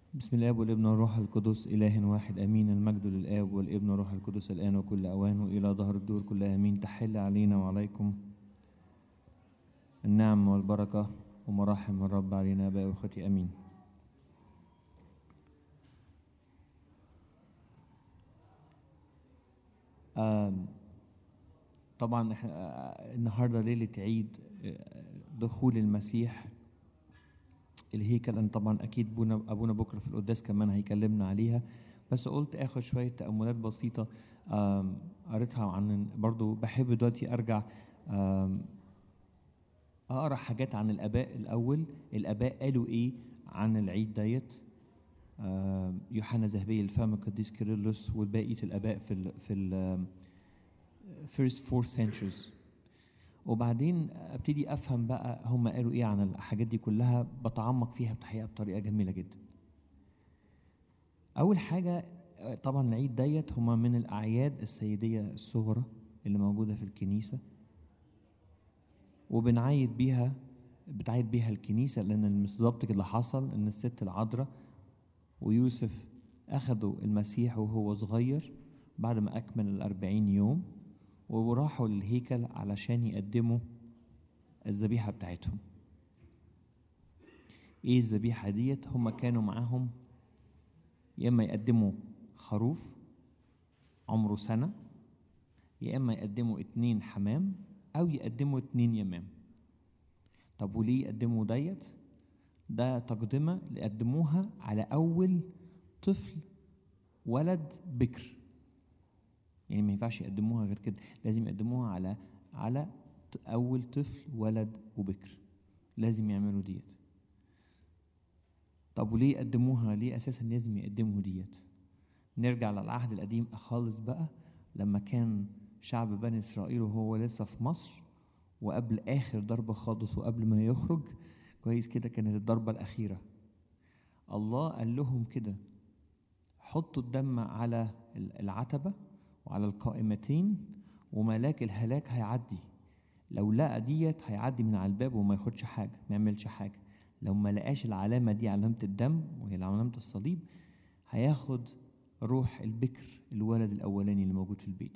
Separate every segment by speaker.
Speaker 1: بسم الاب والابن والروح القدس اله واحد امين المجد للاب والابن والروح القدس الان وكل اوان والى ظهر الدور كل امين تحل علينا وعليكم النعم والبركه ومراحم الرب علينا ابائي واخوتي امين آم، طبعا احنا آه، النهارده ليله عيد آه، دخول المسيح الهيكل انا طبعا اكيد بونا ابونا بكره في القداس كمان هيكلمنا عليها بس قلت اخد شويه تاملات بسيطه آم، قريتها عن برضو بحب دلوقتي ارجع آم، اقرا حاجات عن الاباء الاول الاباء قالوا ايه عن العيد ديت آم، يوحنا ذهبي الفم القديس كيرلس وبقيه الاباء في ال في ال first four centuries وبعدين ابتدي افهم بقى هم قالوا ايه عن الحاجات دي كلها بتعمق فيها بتحقيقه بطريقه جميله جدا اول حاجه آه، طبعا العيد ديت هما من الاعياد السيديه الصغرى اللي موجوده في الكنيسه وبنعيد بيها بتعيد بيها الكنيسه لان بالظبط كده اللي حصل ان الست العذراء ويوسف اخذوا المسيح وهو صغير بعد ما اكمل الأربعين يوم وراحوا للهيكل علشان يقدموا الذبيحة بتاعتهم ايه الذبيحة ديت هم كانوا معاهم يا اما يقدموا خروف عمره سنة يا اما يقدموا اتنين حمام او يقدموا اتنين يمام طب وليه يقدموا ديت ده تقدمة اللي قدموها على اول طفل ولد بكر يعني ما ينفعش يقدموها غير كده لازم يقدموها على على ط- اول طفل ولد وبكر لازم يعملوا ديت طب وليه يقدموها ليه اساسا لازم يقدموا ديت نرجع للعهد القديم خالص بقى لما كان شعب بني اسرائيل وهو لسه في مصر وقبل اخر ضربه خالص وقبل ما يخرج كويس كده كانت الضربه الاخيره الله قال لهم كده حطوا الدم على العتبه وعلى القائمتين وملاك الهلاك هيعدي لو لقى ديت هيعدي من على الباب وما ياخدش حاجه ما يعملش حاجه لو ما لقاش العلامه دي علامه الدم وهي علامه الصليب هياخد روح البكر الولد الاولاني اللي موجود في البيت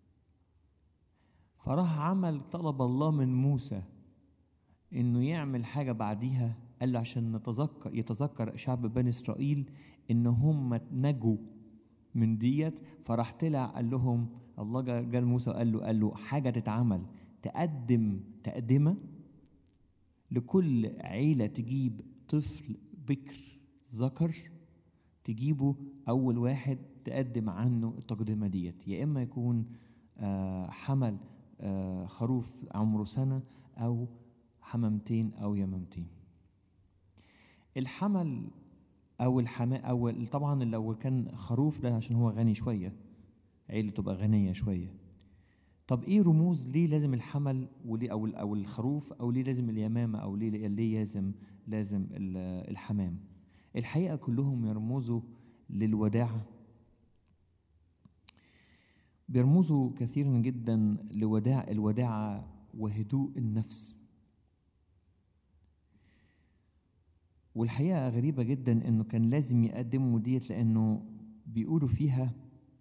Speaker 1: فراح عمل طلب الله من موسى انه يعمل حاجه بعديها قال له عشان نتذكر يتذكر شعب بني اسرائيل ان هم نجوا من ديت فراح طلع قال لهم الله جا جا لموسى وقال له قال له حاجه تتعمل تقدم تقدمه لكل عيله تجيب طفل بكر ذكر تجيبه اول واحد تقدم عنه التقدمه ديت يا اما يكون آه، حمل آه، خروف عمره سنه او حمامتين او يمامتين الحمل او الحما او ال- طبعا لو كان خروف ده عشان هو غني شويه عيلته تبقى غنيه شويه طب ايه رموز ليه لازم الحمل وليه او ال- او الخروف او ليه لازم اليمامه او ليه ليه لازم لازم ال- الحمام الحقيقه كلهم يرمزوا للوداعه بيرمزوا كثيرا جدا لوداع الوداعه وهدوء النفس والحقيقة غريبة جدا انه كان لازم يقدموا ديت لانه بيقولوا فيها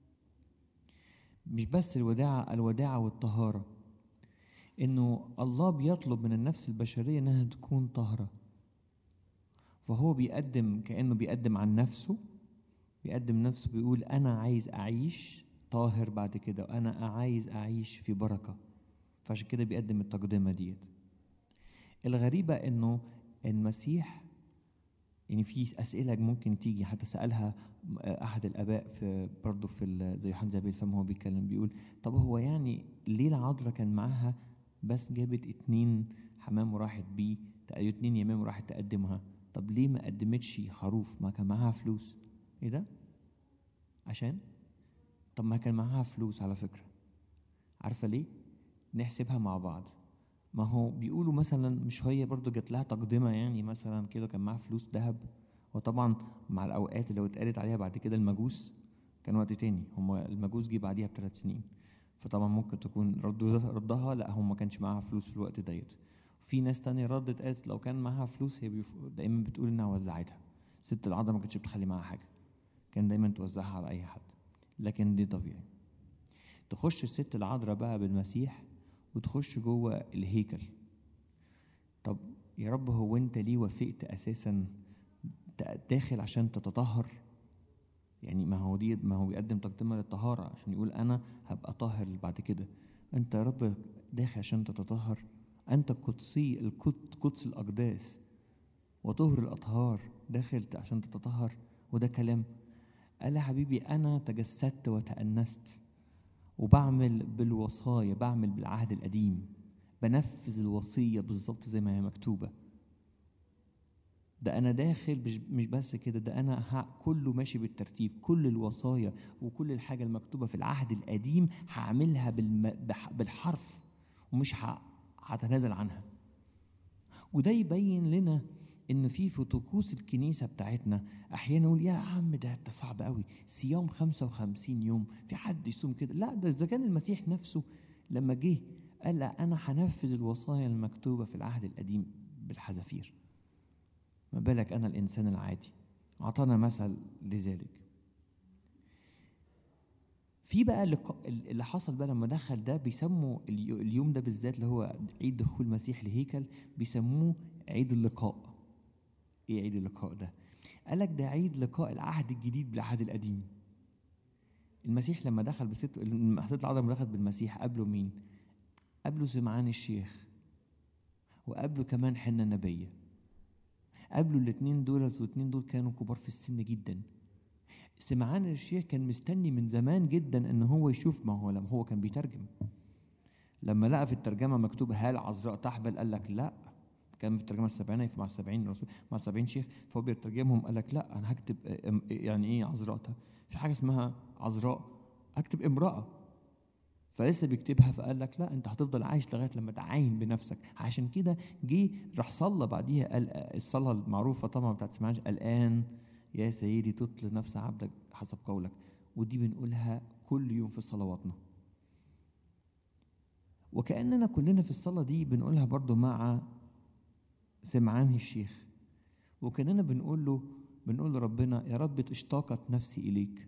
Speaker 1: مش بس الوداعة الوداعة والطهارة انه الله بيطلب من النفس البشرية انها تكون طاهرة فهو بيقدم كأنه بيقدم عن نفسه بيقدم نفسه بيقول انا عايز اعيش طاهر بعد كده وانا عايز اعيش في بركة فعشان كده بيقدم التقدمة ديت الغريبة انه المسيح يعني في اسئله ممكن تيجي حتى سالها احد الاباء في برضه في ال- زي يوحنا زابيل الفم هو بيتكلم بيقول طب هو يعني ليه العذراء كان معاها بس جابت اتنين حمام وراحت بيه تق- اتنين يمام وراحت تقدمها طب ليه ما قدمتش خروف ما كان معاها فلوس ايه ده عشان طب ما كان معاها فلوس على فكره عارفه ليه نحسبها مع بعض ما هو بيقولوا مثلا مش هي برضو جات لها تقدمه يعني مثلا كده كان معاها فلوس ذهب وطبعا مع الاوقات اللي اتقالت عليها بعد كده المجوس كان وقت تاني هم المجوس جه بعديها بثلاث سنين فطبعا ممكن تكون ردوا ردها لا هم ما كانش معاها فلوس في الوقت ديت في ناس تانية ردت قالت لو كان معاها فلوس هي بيف... دايما بتقول انها وزعتها ست العذراء ما كانتش بتخلي معاها حاجه كان دايما توزعها على اي حد لكن دي طبيعي تخش الست العذراء بقى بالمسيح وتخش جوه الهيكل طب يا رب هو انت ليه وافقت اساسا داخل عشان تتطهر يعني ما هو دي ما هو بيقدم تقدمه للطهاره عشان يقول انا هبقى طاهر بعد كده انت يا رب داخل عشان تتطهر انت القدسي القد- قدس الاقداس وطهر الاطهار داخل عشان تتطهر وده كلام قال يا حبيبي انا تجسدت وتأنست وبعمل بالوصايا بعمل بالعهد القديم بنفذ الوصيه بالظبط زي ما هي مكتوبه ده انا داخل مش مش بس كده ده انا ه- كله ماشي بالترتيب كل الوصايا وكل الحاجه المكتوبه في العهد القديم هعملها بالم... بح- بالحرف ومش ه- هتنازل عنها وده يبين لنا ان في في طقوس الكنيسه بتاعتنا احيانا نقول يا عم ده ده صعب قوي صيام 55 يوم في حد يصوم كده لا ده اذا كان المسيح نفسه لما جه قال لا انا هنفذ الوصايا المكتوبه في العهد القديم بالحذافير ما بالك انا الانسان العادي اعطانا مثل لذلك في بقى اللقاء اللي حصل بقى لما دخل ده بيسموا اليو- اليوم ده بالذات اللي هو عيد دخول المسيح لهيكل بيسموه عيد اللقاء ايه عيد اللقاء ده قال لك ده عيد لقاء العهد الجديد بالعهد القديم المسيح لما دخل بست الست العذراء لما دخلت بالمسيح قابله مين قابله سمعان الشيخ وقابله كمان حنة النبية قابلوا الاثنين دولت والاثنين دول كانوا كبار في السن جدا سمعان الشيخ كان مستني من زمان جدا ان هو يشوف ما هو لما هو كان بيترجم لما لقى في الترجمه مكتوب هل عذراء تحبل قال لك لا كان في الترجمه السبعينيه مع السبعين رسول مع السبعين شيخ فهو بيترجمهم قال لك لا انا هكتب آه، آم، يعني ايه عذراء ت- في حاجه اسمها عذراء اكتب امراه فلسه بيكتبها فقال لك لا انت هتفضل عايش لغايه لما تعاين بنفسك عشان كده جه راح صلى بعديها قال الصلاه المعروفه طبعا بتاعت سمعان الان يا سيدي تطل نفس عبدك حسب قولك ودي بنقولها كل يوم في صلواتنا وكأننا كلنا في الصلاة دي بنقولها برضو مع سمعان الشيخ وكأننا بنقول له بنقول لربنا يا رب اشتاقت نفسي إليك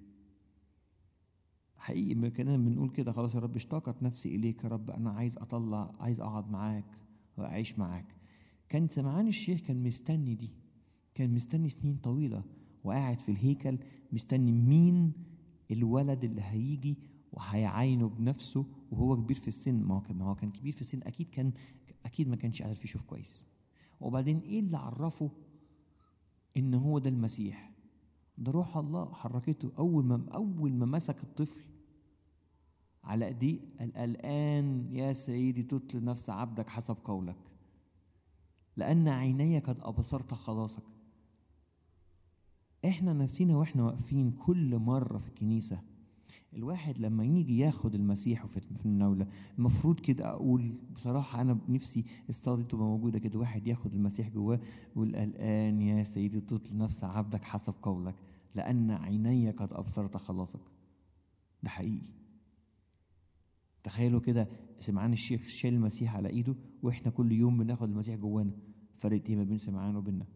Speaker 1: حقيقي كأننا بنقول كده خلاص يا رب اشتاقت نفسي إليك يا رب أنا عايز أطلع عايز أقعد معاك وأعيش معاك كان سمعان الشيخ كان مستني دي كان مستني سنين طويلة وقاعد في الهيكل مستني مين الولد اللي هيجي وهيعاينه بنفسه وهو كبير في السن ما هو كان ما هو كان كبير في السن اكيد كان اكيد ما كانش عارف يشوف كويس وبعدين ايه اللي عرفه ان هو ده المسيح ده روح الله حركته اول ما اول ما مسك الطفل على ايديه قال الان يا سيدي تطل نفس عبدك حسب قولك لان عيني قد ابصرت خلاصك احنا نفسينا واحنا واقفين كل مره في الكنيسه الواحد لما يجي ياخد المسيح في في المناولة المفروض كده أقول بصراحة أنا بنفسي الصلاة دي تبقى موجودة كده واحد ياخد المسيح جواه ويقول الآن يا سيدي تطل نفس عبدك حسب قولك لأن عيني قد أبصرت خلاصك ده حقيقي تخيلوا كده سمعان الشيخ شال المسيح على ايده واحنا كل يوم بناخد المسيح جوانا فرق ايه ما بين سمعان وبيننا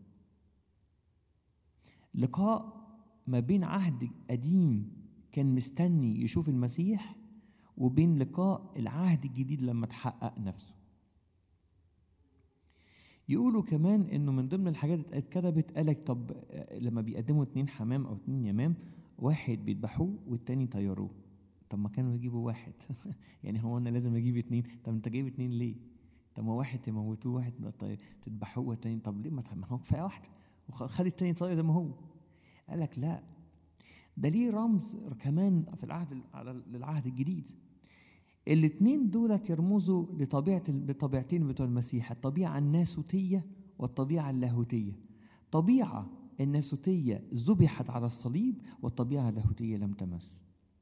Speaker 1: لقاء ما بين عهد قديم كان مستني يشوف المسيح وبين لقاء العهد الجديد لما تحقق نفسه يقولوا كمان انه من ضمن الحاجات اللي اتكتبت قالك طب لما بيقدموا اتنين حمام او اتنين يمام واحد بيذبحوه والتاني طيروه طب ما كانوا يجيبوا واحد يعني هو انا لازم اجيب اتنين طب انت جايب اتنين ليه طب ما واحد تموتوه واحد تذبحوه والتاني طب ليه ما هو كفايه واحده وخد التاني طاير زي ما هو قال لك لا ده ليه رمز كمان في العهد على للعهد الجديد الاثنين دولت يرمزوا لطبيعه لطبيعتين بتوع المسيح الطبيعه الناسوتيه والطبيعه اللاهوتيه طبيعه الناسوتيه ذبحت على الصليب والطبيعه اللاهوتيه لم تمس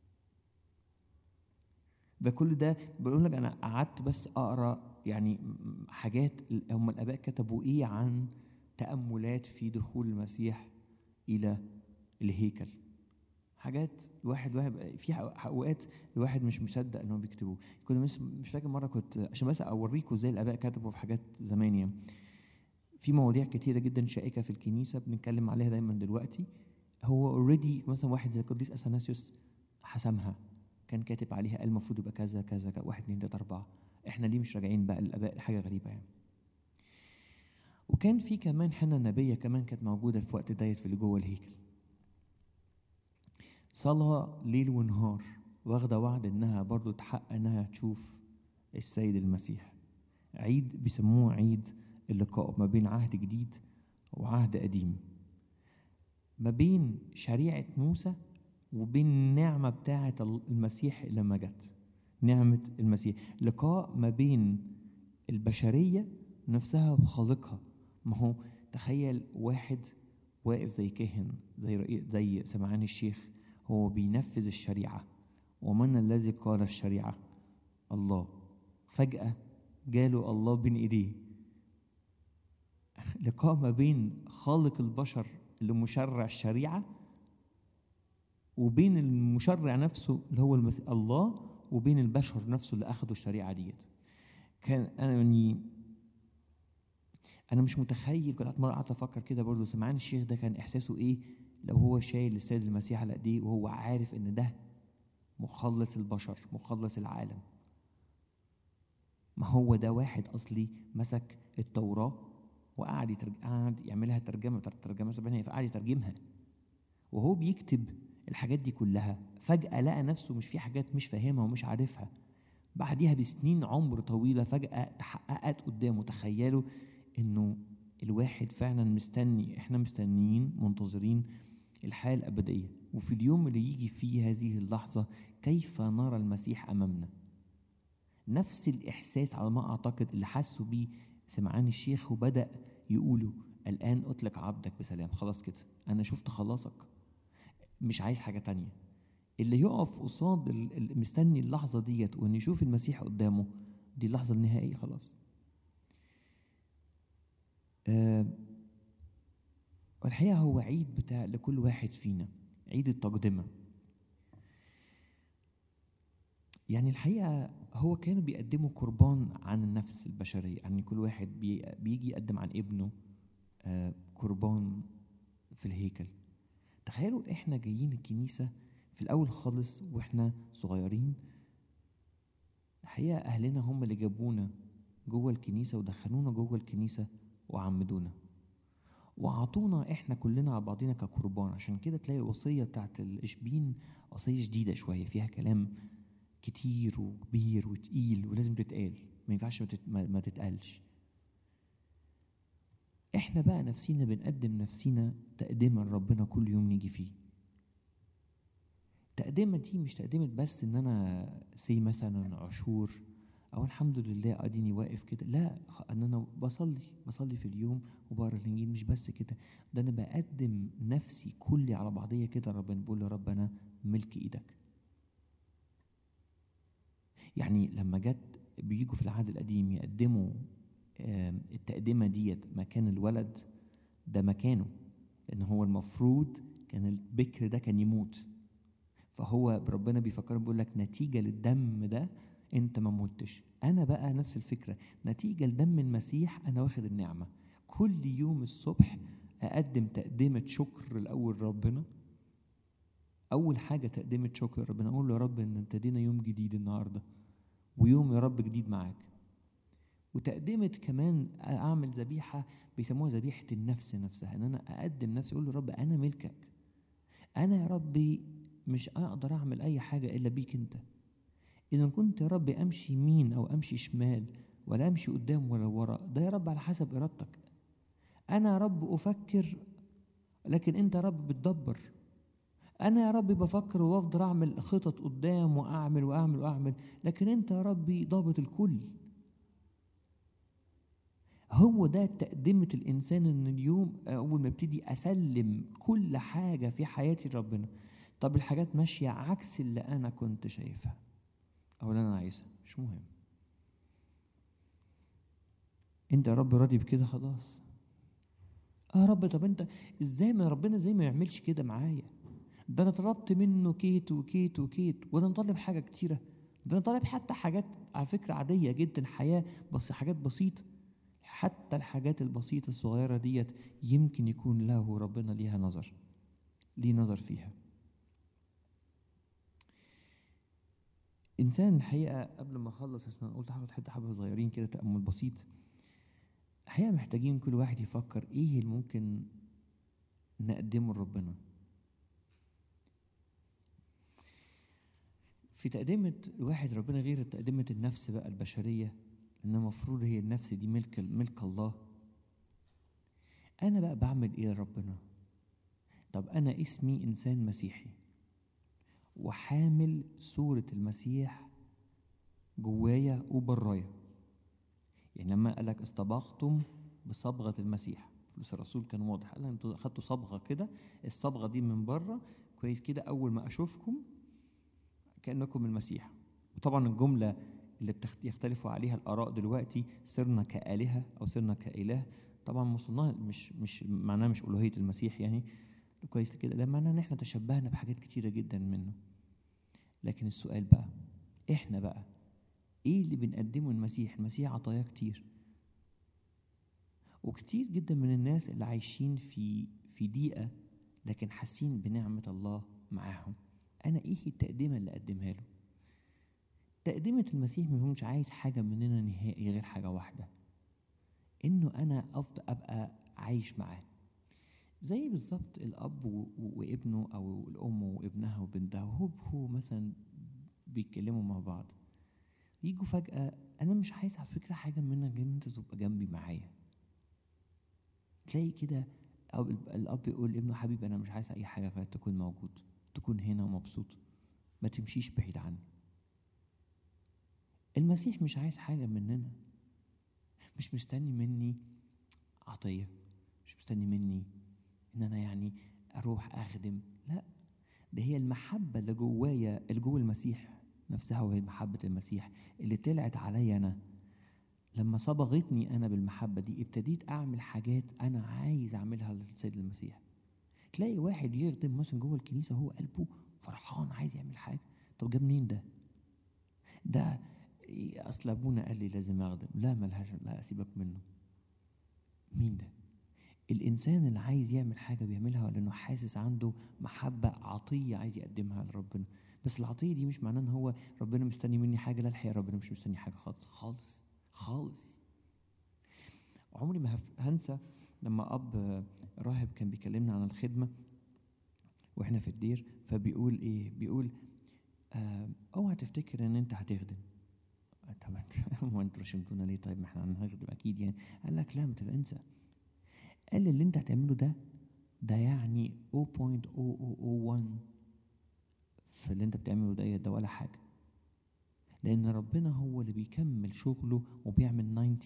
Speaker 1: ده كل ده بقول لك انا قعدت بس اقرا يعني حاجات هم الاباء كتبوا ايه عن تاملات في دخول المسيح الى الهيكل حاجات الواحد واحد في اوقات الواحد مش مصدق انهم بيكتبوه كنت مش, مش فاكر مره كنت عشان بس اوريكم ازاي الاباء كتبوا في حاجات زمان يعني في مواضيع كتيره جدا شائكه في الكنيسه بنتكلم عليها دايما دلوقتي هو اوريدي مثلا واحد زي القديس اثناسيوس حسمها كان كاتب عليها قال المفروض يبقى كذا كذا كذا واحد اتنين تلاته اربعه احنا ليه مش راجعين بقى للاباء حاجه غريبه يعني وكان في كمان حنة النبية كمان كانت موجودة في وقت ديت في اللي جوه الهيكل صلاة ليل ونهار واخدة وعد إنها برضو تحقق إنها تشوف السيد المسيح عيد بيسموه عيد اللقاء ما بين عهد جديد وعهد قديم ما بين شريعة موسى وبين النعمة بتاعة المسيح لما جت نعمة المسيح لقاء ما بين البشرية نفسها وخالقها ما هو تخيل واحد واقف زي كاهن زي رئي- زي سمعان الشيخ هو بينفذ الشريعة ومن الذي قال الشريعة الله فجأة جاله الله بين ايديه لقاء ما بين خالق البشر اللي مشرع الشريعة وبين المشرع نفسه اللي هو المسيح الله وبين البشر نفسه اللي أخدوا الشريعة ديت كان أنا يعني أنا مش متخيل كنت مرة قعدت أفكر كده برضه سمعان الشيخ ده كان إحساسه إيه لو هو شايل السيد المسيح على إيديه وهو عارف إن ده مخلص البشر مخلص العالم ما هو ده واحد أصلي مسك التوراة وقعد يترج... قعد يعملها ترجمة بتاعت الترجمة السبعينية فقعد يترجمها وهو بيكتب الحاجات دي كلها فجأة لقى نفسه مش في حاجات مش فاهمها ومش عارفها بعديها بسنين عمر طويلة فجأة تحققت قدامه تخيلوا إنه الواحد فعلا مستني إحنا مستنيين منتظرين الحياة الأبدية وفي اليوم اللي يجي فيه هذه اللحظة كيف نرى المسيح أمامنا نفس الإحساس على ما أعتقد اللي حسوا بيه سمعان الشيخ وبدأ يقولوا الآن أطلق عبدك بسلام خلاص كده أنا شفت خلاصك مش عايز حاجة تانية اللي يقف قصاد ال- ال- مستني اللحظة ديت وإن يشوف المسيح قدامه دي اللحظة النهائية خلاص آه، والحقيقة هو عيد بتاع لكل واحد فينا عيد التقدمة يعني الحقيقة هو كانوا بيقدموا قربان عن النفس البشرية يعني كل واحد بي بيجي يقدم عن ابنه آه، قربان في الهيكل تخيلوا احنا جايين الكنيسة في الأول خالص واحنا صغيرين الحقيقة أهلنا هم اللي جابونا جوه الكنيسة ودخلونا جوه الكنيسة وعمدونا وعطونا احنا كلنا على بعضنا كقربان عشان كده تلاقي الوصية بتاعت الإشبين وصية شديدة شوية فيها كلام كتير وكبير وتقيل ولازم تتقال ما ينفعش ما تت- ما- ما تتقالش احنا بقى نفسينا بنقدم نفسينا تقدمة لربنا كل يوم نيجي فيه تقدمة دي مش تقدمة بس ان انا سي مثلا عشور او الحمد لله اديني واقف كده لا خ- ان انا بصلي بصلي في اليوم وبقرا الانجيل مش بس كده ده انا بقدم نفسي كلي على بعضية كده ربنا بقول يا رب انا ملك ايدك يعني لما جت بيجوا في العهد القديم يقدموا آم، التقدمة ديت مكان الولد ده مكانه لأن هو المفروض كان البكر ده كان يموت فهو ربنا بيفكر بيقول لك نتيجة للدم ده أنت ما متش أنا بقى نفس الفكرة نتيجة لدم المسيح أنا واخد النعمة كل يوم الصبح أقدم تقدمة شكر الأول ربنا أول حاجة تقدمة شكر ربنا أقول له يا رب إن ابتدينا يوم جديد النهاردة ويوم يا رب جديد معاك وتقدمة كمان أعمل ذبيحة بيسموها ذبيحة النفس نفسها إن أنا أقدم نفسي أقول له رب أنا ملكك أنا يا ربي مش أقدر أعمل أي حاجة إلا بيك أنت إذا كنت يا رب أمشي يمين أو أمشي شمال ولا أمشي قدام ولا ورا ده يا رب على حسب إرادتك أنا يا رب أفكر لكن أنت يا رب بتدبر أنا يا رب بفكر وأفضل أعمل خطط قدام وأعمل وأعمل وأعمل لكن أنت يا ربي ضابط الكل هو ده تقدمة الإنسان إن اليوم أول ما ابتدي أسلم كل حاجة في حياتي لربنا طب الحاجات ماشية عكس اللي أنا كنت شايفها أو اللي أنا عايزها مش مهم أنت يا رب راضي بكده خلاص آه يا رب طب أنت إزاي ما ربنا إزاي ما يعملش كده معايا ده أنا طلبت منه كيت وكيت وكيت وأنا طالب حاجة كتيرة ده أنا طالب حتى حاجات على فكرة عادية جدا حياة بس حاجات بسيطة حتى الحاجات البسيطة الصغيرة ديت يمكن يكون له ربنا ليها نظر ليه نظر فيها إنسان الحقيقة قبل ما أخلص عشان قلت هاخد حتة حبة صغيرين كده تأمل بسيط الحقيقة محتاجين كل واحد يفكر إيه اللي ممكن نقدمه لربنا في تقدمة الواحد ربنا غير تقدمة النفس بقى البشرية لأن المفروض هي النفس دي ملك ملك الله أنا بقى بعمل إيه لربنا طب أنا اسمي إنسان مسيحي وحامل صورة المسيح جوايا وبرايا يعني لما قال لك اصطبغتم بصبغة المسيح بس الرسول كان واضح قال انتوا اخدتوا صبغة كده الصبغة دي من بره كويس كده أول ما أشوفكم كأنكم المسيح وطبعا الجملة اللي بتخت- يختلفوا عليها الآراء دلوقتي صرنا كآلهة أو صرنا كإله طبعا وصلنا مش مش معناه مش ألوهية المسيح يعني كويس كده ده معناه إن إحنا تشبهنا بحاجات كتيرة جدا منه لكن السؤال بقى إحنا بقى إيه اللي بنقدمه المسيح المسيح عطاياه كتير وكتير جدا من الناس اللي عايشين في في ضيقة لكن حاسين بنعمة الله معاهم أنا إيه التقدمة اللي أقدمها له تقدمة المسيح ما مش عايز حاجة مننا نهائي غير حاجة واحدة إنه أنا أفضل أبقى عايش معاه زي بالظبط الأب و- و- وابنه أو الأم وابنها وبنتها وهو هو مثلا بيتكلموا مع بعض يجوا فجأة أنا مش عايز على فكرة حاجة منك غير إن أنت تبقى جنبي معايا تلاقي كده أو ال- الأب يقول لابنه حبيبي أنا مش عايز أي حاجة غير تكون موجود تكون هنا ومبسوط ما تمشيش بعيد عني المسيح مش عايز حاجة مننا مش مستني مني عطية مش مستني مني إن أنا يعني أروح أخدم لا ده هي المحبة اللي جوايا اللي جوه المسيح نفسها وهي محبة المسيح اللي طلعت عليا أنا لما صبغتني أنا بالمحبة دي ابتديت أعمل حاجات أنا عايز أعملها للسيد المسيح تلاقي واحد يخدم مثلا جوه الكنيسة هو قلبه فرحان عايز يعمل حاجة طب جاب منين ده؟ ده إيه، أصل أبونا قال لي لازم أخدم لا ملهاش لا سيبك منه مين ده؟ الإنسان اللي عايز يعمل حاجة بيعملها لأنه حاسس عنده محبة عطية عايز يقدمها لربنا بس العطية دي مش معناه إن هو ربنا مستني مني حاجة لا الحقيقة ربنا مش مستني حاجة خالص خالص خالص عمري ما هف- هنسى لما أب راهب كان بيكلمنا عن الخدمة وإحنا في الدير فبيقول إيه بيقول آه، اوعى تفتكر ان انت هتخدم طب انت- هو انتوا رشمتونا ليه طيب ما احنا هنخدم اكيد يعني قال لك لا ما تبقى انسى قال لي اللي انت هتعمله ده ده يعني 0.0001 في اللي انت بتعمله ده ده ولا حاجه لان ربنا هو اللي بيكمل شغله وبيعمل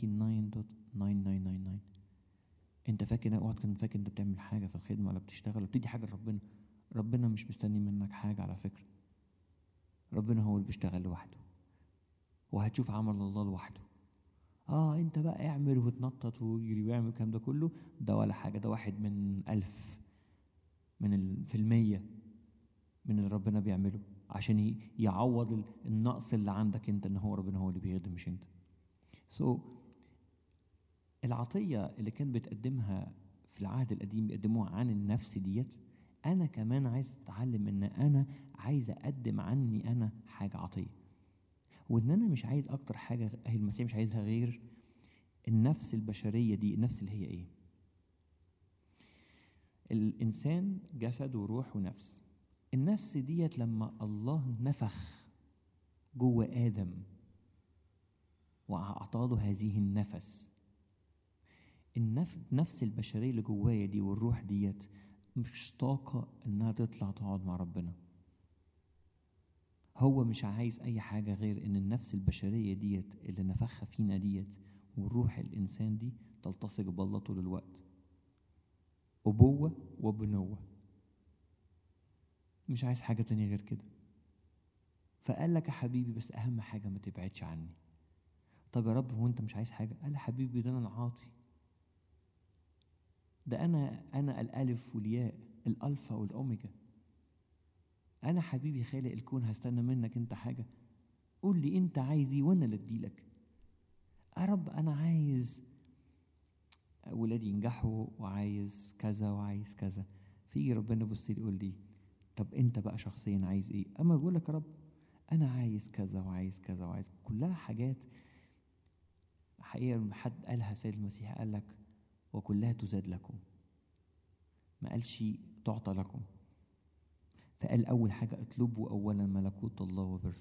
Speaker 1: 99.9999 انت فاكر اوعى تكون فاكر انت بتعمل حاجه في الخدمه ولا بتشتغل ولا بتدي حاجه لربنا ربنا مش مستني منك حاجه على فكره ربنا هو اللي بيشتغل لوحده وهتشوف عمل الله لوحده اه انت بقى اعمل وتنطط ويجري ويعمل الكلام ده كله ده ولا حاجه ده واحد من الف من ال... في المية من اللي ربنا بيعمله عشان ي- يعوض ال- النقص اللي عندك انت ان هو ربنا هو اللي بيخدم مش انت سو so, العطيه اللي كان بتقدمها في العهد القديم بيقدموها عن النفس ديت انا كمان عايز اتعلم ان انا عايز اقدم عني انا حاجه عطيه وان انا مش عايز اكتر حاجه هي المسيح مش عايزها غير النفس البشريه دي النفس اللي هي ايه الانسان جسد وروح ونفس النفس ديت لما الله نفخ جوه ادم واعطى له هذه النفس النف... النفس البشريه اللي جوايا دي والروح ديت مش طاقه انها تطلع تقعد مع ربنا هو مش عايز اي حاجه غير ان النفس البشريه ديت اللي نفخها فينا ديت والروح الانسان دي تلتصق بالله طول الوقت ابوه وبنوه مش عايز حاجه تانية غير كده فقال لك يا حبيبي بس اهم حاجه ما تبعدش عني طب يا رب هو انت مش عايز حاجه قال يا حبيبي ده انا العاطي ده انا انا الالف والياء الالفا والاوميجا انا حبيبي خالق الكون هستنى منك انت حاجه قول لي انت عايز ايه وانا اللي اديلك يا رب انا عايز ولادي ينجحوا وعايز كذا وعايز كذا فيجي ربنا يبص لي يقول لي طب انت بقى شخصيا عايز ايه اما بقول لك يا رب انا عايز كذا وعايز كذا وعايز كلها حاجات حقيقة حد قالها سيد المسيح قال لك وكلها تزاد لكم ما قالش تعطى لكم فقال أول حاجة اطلبوا أولا ملكوت الله وبره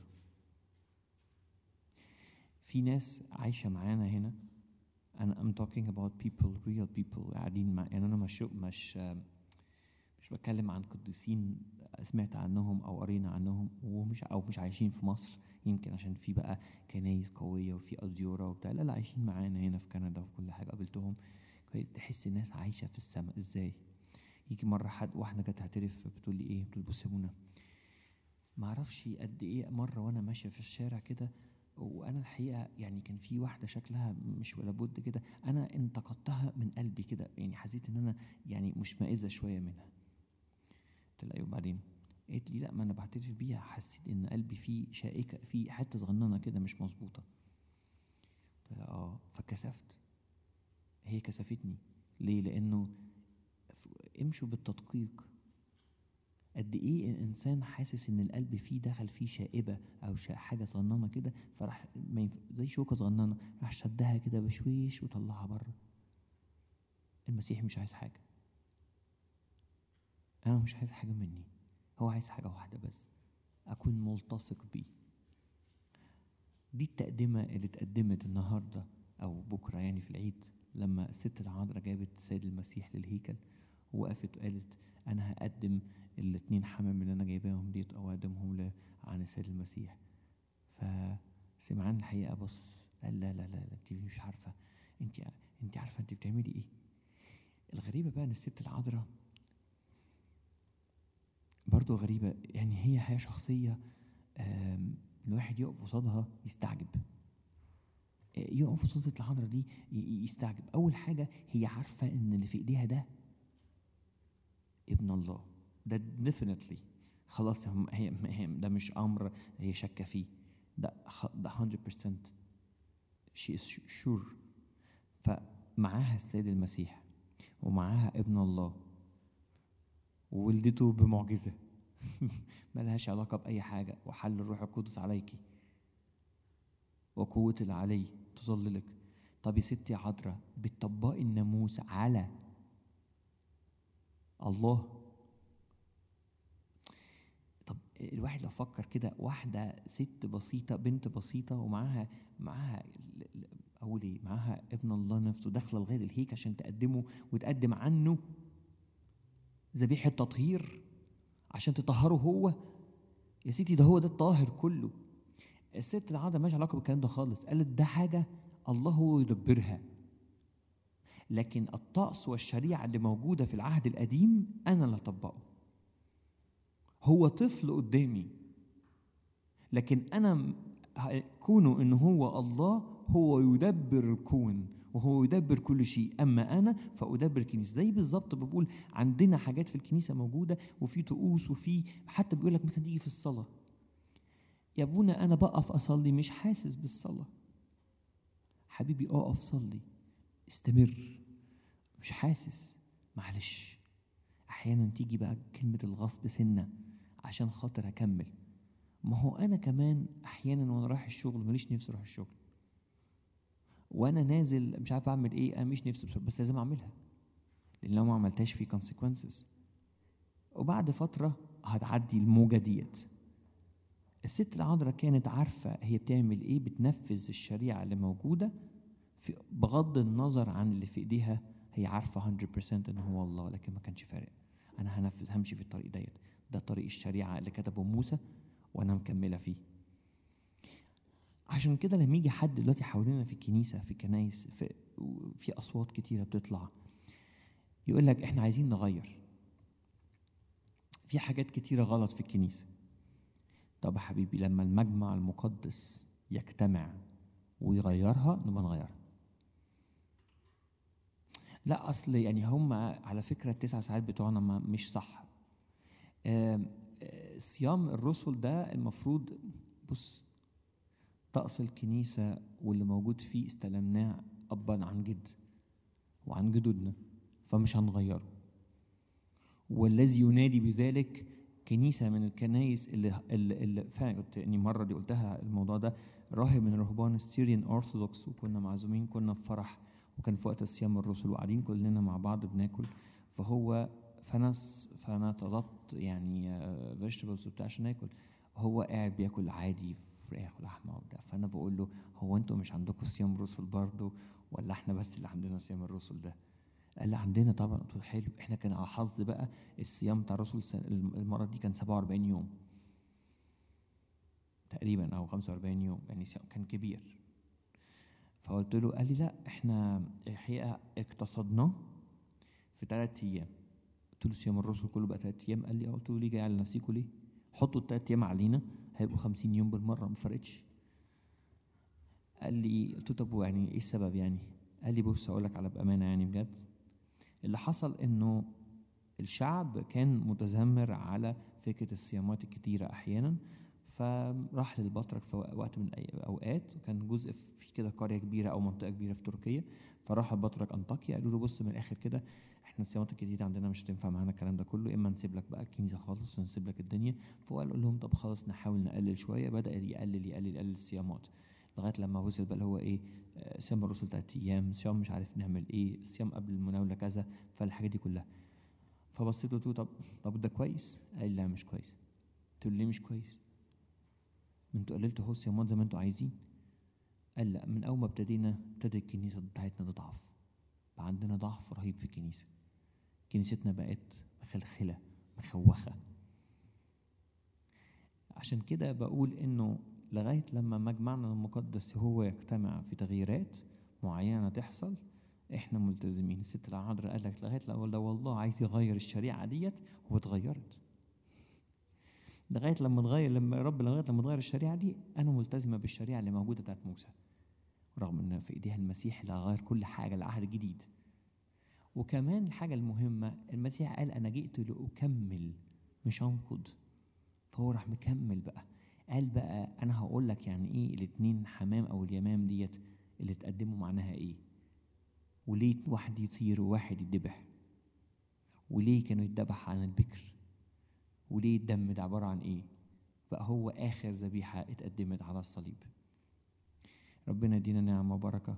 Speaker 1: في ناس عايشة معانا هنا أنا I'm talking about people real people قاعدين مع يعني أنا مش مش مش بتكلم عن قديسين سمعت عنهم أو قرينا عنهم ومش أو مش عايشين في مصر يمكن عشان في بقى كنايس قوية وفي أديورة وبتاع لا لا عايشين معانا هنا في كندا وفي كل حاجة قابلتهم كويس تحس الناس عايشة في السماء ازاي يجي مرة حد واحدة كانت تعترف بتقول لي ايه بتقول بص يا منى ما اعرفش قد ايه مرة وانا ماشية في الشارع كده وانا الحقيقة يعني كان في واحدة شكلها مش ولا بد كده انا انتقدتها من قلبي كده يعني حسيت ان انا يعني مشمئزة شوية منها قلت لها وبعدين قالت لي لا ما انا بعترف بيها حسيت ان قلبي فيه شائكه في حته صغننه كده مش مظبوطه قلت لها اه فكسفت هي كسفتني ليه لانه امشوا بالتدقيق قد ايه الانسان حاسس ان القلب فيه دخل فيه شائبه او شا حاجه صغننه كده فراح زي شوكه صغننه راح شدها كده بشويش وطلعها بره المسيح مش عايز حاجه انا مش عايز حاجه مني هو عايز حاجة واحدة بس أكون ملتصق بيه دي التقدمة اللي اتقدمت النهاردة أو بكرة يعني في العيد لما الست العذراء جابت السيد المسيح للهيكل ووقفت وقالت أنا هقدم الاتنين حمام اللي أنا جايباهم ديت أو أقدمهم عن السيد المسيح فسمعان الحقيقة بص قال لا لا لا, لا أنت مش عارفة أنت أنت عارفة أنت بتعملي إيه الغريبة بقى إن الست العذراء برضو غريبة يعني هي حياة شخصية الواحد يقف قصادها يستعجب يقف قصاد العذراء دي يستعجب أول حاجة هي عارفة إن اللي في إيديها ده ابن الله ده definitely خلاص هي ده مش أمر هي شاكة فيه ده ده 100% she is sure فمعاها السيد المسيح ومعاها ابن الله وولدته بمعجزة ملهاش علاقة بأي حاجة وحل الروح القدس عليك وقوة العلي تظللك طب يا ستي عذراء بتطبقي الناموس على الله طب الواحد لو فكر كده واحدة ست بسيطة بنت بسيطة ومعاها معاها أقول إيه معاها ابن الله نفسه داخلة لغاية الهيك عشان تقدمه وتقدم عنه ذبيحة تطهير عشان تطهره هو يا سيدي ده هو ده الطاهر كله الست العادة مالهاش علاقة بالكلام ده خالص قالت ده حاجة الله هو يدبرها لكن الطقس والشريعة اللي موجودة في العهد القديم أنا اللي أطبقه هو طفل قدامي لكن أنا كونه إن هو الله هو يدبر الكون وهو يدبر كل شيء اما انا فادبر الكنيسه زي بالظبط بقول عندنا حاجات في الكنيسه موجوده وفي طقوس وفي حتى بيقول لك مثلا تيجي في الصلاه يا ابونا انا بقف اصلي مش حاسس بالصلاه حبيبي اقف صلي استمر مش حاسس معلش احيانا تيجي بقى كلمه الغصب سنه عشان خاطر اكمل ما هو انا كمان احيانا وانا رايح الشغل ماليش نفسي اروح الشغل وانا نازل مش عارف اعمل ايه انا مش نفسي بسرعة بس لازم اعملها لان لو ما عملتهاش في consequences وبعد فترة هتعدي الموجة ديت الست العذراء كانت عارفة هي بتعمل ايه بتنفذ الشريعة اللي موجودة في بغض النظر عن اللي في ايديها هي عارفة 100% ان هو الله لكن ما كانش فارق انا هنفذ همشي في الطريق ديت ده طريق الشريعة اللي كتبه موسى وانا مكملة فيه عشان كده لما يجي حد دلوقتي حوالينا في الكنيسه في كنايس في, في اصوات كتيره بتطلع يقول لك احنا عايزين نغير في حاجات كتيره غلط في الكنيسه طب يا حبيبي لما المجمع المقدس يجتمع ويغيرها نبقى نغيرها لا اصل يعني هم على فكره التسع ساعات بتوعنا ما مش صح صيام الرسل ده المفروض بص طقس الكنيسة واللي موجود فيه استلمناه أبا عن جد وعن جدودنا فمش هنغيره والذي ينادي بذلك كنيسه من الكنايس اللي اللي, اللي فعلا كنت يعني مره دي قلتها الموضوع ده راهب من رهبان السيريان اورثودوكس وكنا معزومين كنا في فرح وكان في وقت الصيام الرسل وقاعدين كلنا مع بعض بناكل فهو فانا س- فانا طلبت يعني فيجيتابلز وبتاع عشان اكل هو قاعد بياكل عادي فراخ ولحمه وبتاع فانا بقول له هو انتوا مش عندكم صيام رسل برضه ولا احنا بس اللي عندنا صيام الرسل ده قال لي عندنا طبعا قلت له حلو احنا كان على حظ بقى الصيام بتاع الرسل السنة- المره دي كان 47 يوم تقريبا او 45 يوم يعني صيام كان كبير فقلت له قال لي لا احنا الحقيقه اقتصدناه في ثلاث ايام قلت له صيام الرسل كله بقى ثلاث ايام قال لي اه قلت له ليه جاي على نفسيكوا ليه؟ حطوا الثلاث ايام علينا هيبقوا 50 يوم بالمره ما فرقتش قال لي قلت له طب يعني ايه السبب يعني؟ قال لي بص اقول لك على بامانه يعني بجد اللي حصل انه الشعب كان متذمر على فكره الصيامات الكتيره احيانا فراح للبطرك في وقت من الاوقات وكان جزء في كده قريه كبيره او منطقه كبيره في تركيا فراح البطرك انطاكيا قالوا له بص من الاخر كده احنا الصيامات الجديده عندنا مش هتنفع معانا الكلام ده كله اما نسيب لك بقى الكنيسه خالص ونسيب لك الدنيا فهو قال لهم طب خلاص نحاول نقلل شويه بدا يقلل يقلل يقلل الصيامات لغايه لما وصل بقى اللي هو ايه آه، صيام الرسل ثلاث ايام صيام مش عارف نعمل ايه صيام قبل المناوله كذا فالحاجات دي كلها فبصيت قلت له طب طب ده كويس قال لي لا مش كويس قلت له ليه مش كويس ما انتوا قللتوا اهو الصيامات زي ما انتوا عايزين قال لا من اول ما ابتدينا ابتدت الكنيسه بتاعتنا تضعف بقى عندنا ضعف رهيب في الكنيسه كنيستنا بقت مخلخله مخوخه عشان كده بقول انه لغايه لما مجمعنا المقدس هو يجتمع في تغييرات معينه تحصل احنا ملتزمين الست العذراء قال لك لغايه لو لو الله عايز يغير الشريعه ديت هو اتغيرت لغايه لما تغير لما يا رب لغايه لما تغير الشريعه دي انا ملتزمه بالشريعه اللي موجوده بتاعت موسى رغم ان في ايديها المسيح اللي هغير كل حاجه العهد الجديد وكمان الحاجه المهمه المسيح قال انا جئت لاكمل مش انقض فهو راح مكمل بقى قال بقى انا هقول لك يعني ايه الاتنين حمام او اليمام ديت اللي تقدموا معناها ايه وليه واحد يطير وواحد يدبح وليه كانوا يتذبح عن البكر وليه الدم ده عبارة عن ايه بقى هو اخر ذبيحة اتقدمت على الصليب ربنا يدينا نعمة وبركة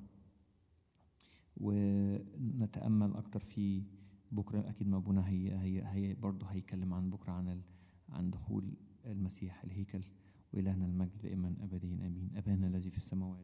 Speaker 1: ونتأمل أكتر في بكرة أكيد ما أبونا هي هي هي برضه هيتكلم عن بكرة عن ال عن دخول المسيح الهيكل وإلهنا المجد دائما أبديا آمين أبانا الذي في السماوات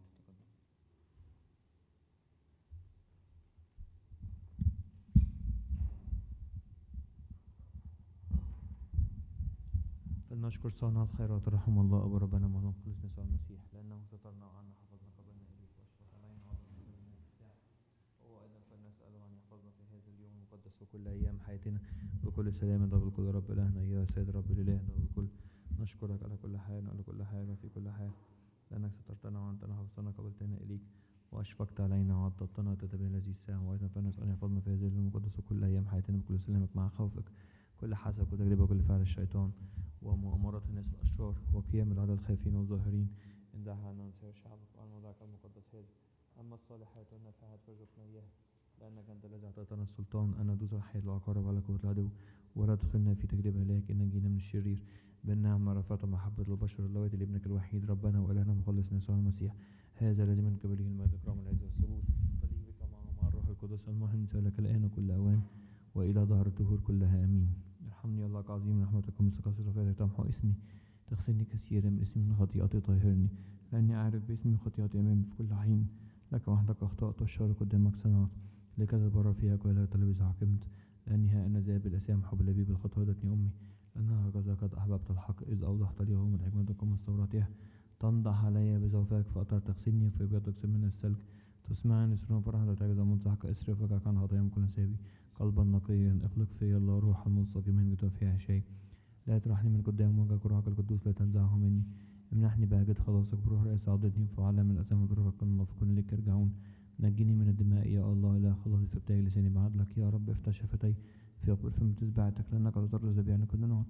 Speaker 1: فلنشكر صانع الخيرات رحم الله أبو ربنا مولانا خلص نسوع المسيح لأنه سترنا وعنا حفظنا قبلنا إليك وأشفق علينا وعظمنا من الساعة هو أيضا فلنسأله أن يحفظنا في هذا اليوم المقدس وكل أيام حياتنا بكل سلام ده بالكل رب إلهنا يا سيد رب الإله ده بالكل نشكرك على كل حال وعلى كل حال وفي كل حال لأنك سترتنا وأنتنا حفظتنا قبلتنا إليك وأشفقت علينا وعضدتنا وتتبين الذي الساعة وأيضا فلنسأل أن يحفظنا في هذا اليوم المقدس وكل أيام حياتنا بكل سلامك مع خوفك كل حسد وتجربة وكل فعل الشيطان ومؤامرات الناس الأشرار وقيام العدد الخائفين والظاهرين إن دعها أن ننسى شعبك وعن موضعك المقدس هذا أما الصالحات والنافعات فارزقنا إياها لأنك أنت الذي أعطيتنا السلطان أن ندوس الحيل وعقارب على قوة العدو ولا تدخلنا في تجربة لكن نجينا من الشرير بالنعمة رفعت محبة البشر اللواتي لابنك الوحيد ربنا وإلهنا مخلص يسوع المسيح هذا الذي من قبله المجد الإكرام والعز والثبوت طليق بك معه مع الروح القدس المهم لك الآن وكل أوان وإلى ظهر الدهور كلها آمين ارحمني الله عظيم رحمتك مثل قصر رفاتك تمحو اسمي تغسلني كثيرا من اسمي من خطيئتي طهرني لأني أعرف باسمي خطيئتي أمامي في كل حين لك وحدك أخطأت والشر قدامك صنعت لكي تتبرر فيها ولا تلبس حكمت لأني ها أنا ذاهب الأسام حب لبيب الخطوة ودتني أمي لأنها هكذا قد أحببت الحق إذ أوضحت لي من حكمتك ومستوراتها تنضح علي بزوفك فأطر تغسلني في بيضك من السلك تسمعني سرون فرحة تعجز منصحك اسرفك عن خطايا كل سابي قلبا نقيا اخلق في الله روحا مستقيما جدا فيها شيء لا ترحني من قدام وجهك روحك القدوس لا تنزعه مني امنحني بهجة خلاصك بروح رئيس عضدني فعلى من الأسام وطرقك كل منافقون لك يرجعون نجني من الدماء يا الله لا خلاصي فابتهي لساني بعدلك يا رب افتح شفتي في أقبل فم تسبعتك لأنك تضر ذبيحنا كنا نعطي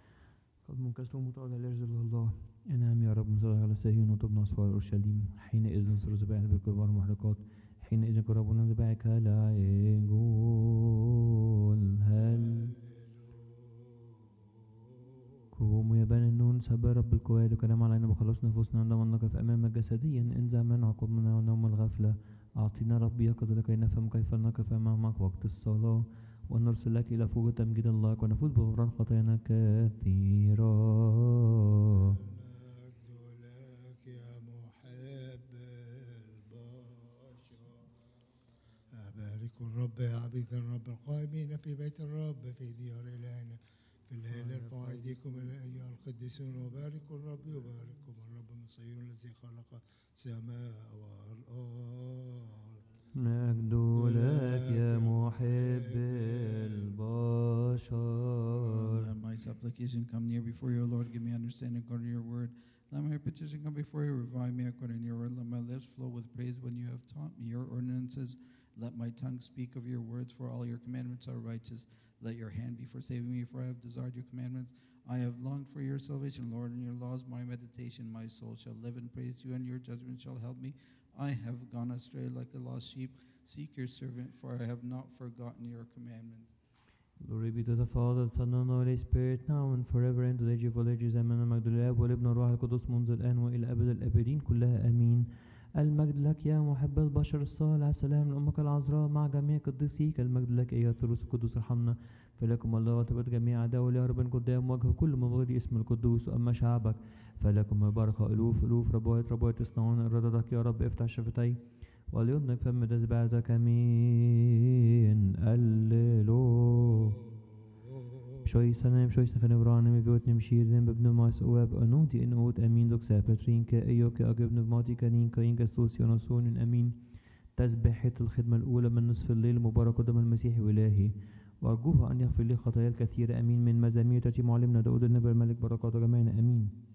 Speaker 1: قد منكسر متعالى ليرزل الله انعم يا رب مصدق على سهيون وطبنا أسوار أورشليم حينئذ نصر ذبائح بالقربان والمحرقات
Speaker 2: حينئذ قربنا ذبائك لا يقول هل قوموا يا بني النون سب رب الكواد وكلام علينا بخلص نفوسنا عندما نقف أمامك جسديا انزع من عقوبنا ونوم الغفلة أعطينا ربي يقظة لكي نفهم كيف نقف أمامك وقت الصلاة ونرسل لك إلى فوق تمجيد الله ونفوز بغفران خطايانا كثيرا
Speaker 3: المجد لك يا محب البشر أبارك الرب يا عبيد الرب القائمين في بيت الرب في ديار إلهنا في الليل ارفعوا أيديكم إلى أيها القديسون وباركوا الرب يبارككم الرب من صهيون الذي خلق السماء والأرض
Speaker 2: مجد لك يا محب البشر
Speaker 4: Let my supplication come near before you, O Lord. Give me understanding according to your word. Let my petition come before you. Revive me according to your word. Let my lips flow with praise when you have taught me your ordinances. Let my tongue speak of your words, for all your commandments are righteous. Let your hand be for saving me, for I have desired your commandments. I have longed for your salvation, Lord, and your laws my meditation. My soul shall live and praise you, and your judgment shall help me. I have gone astray like a lost sheep. Seek your servant, for I have not forgotten your commandments.
Speaker 2: Glory be to the Father, the Son, and the Holy Spirit, now and forever, and to the age of all ages. Amen. المجد للآب والابن والروح القدس منذ الآن وإلى أبد الآبدين كلها آمين. المجد لك يا محب البشر الصالح سلام لأمك العذراء مع جميع قديسيك المجد لك أيها الثالوث القدوس ارحمنا فلكم الله وتبت جميع أعداء يا رب قدام وجه كل مبغض اسم القدوس وأما شعبك فلكم البركة ألوف ألوف ربوات ربوات يصنعون إرادتك يا رب افتح شفتي وليضنك فم تسبعتك مين الليلو Psoj sa nem psoj sa kan vrana mi vot nem shirden be bnu mas oab anunti in ot amin dok sa petrin ka ايو ka agib nuvmati kanin ka inka ستوسيون صون امين تسبحة الخدمة الأولى من نصف الليل مبارك قدم المسيح إلهي وأرجوه أن يغفر لي خطايا الكثيرة أمين من مزامير تأتي معلمنا داود النبي الملك بركاته جميعنا أمين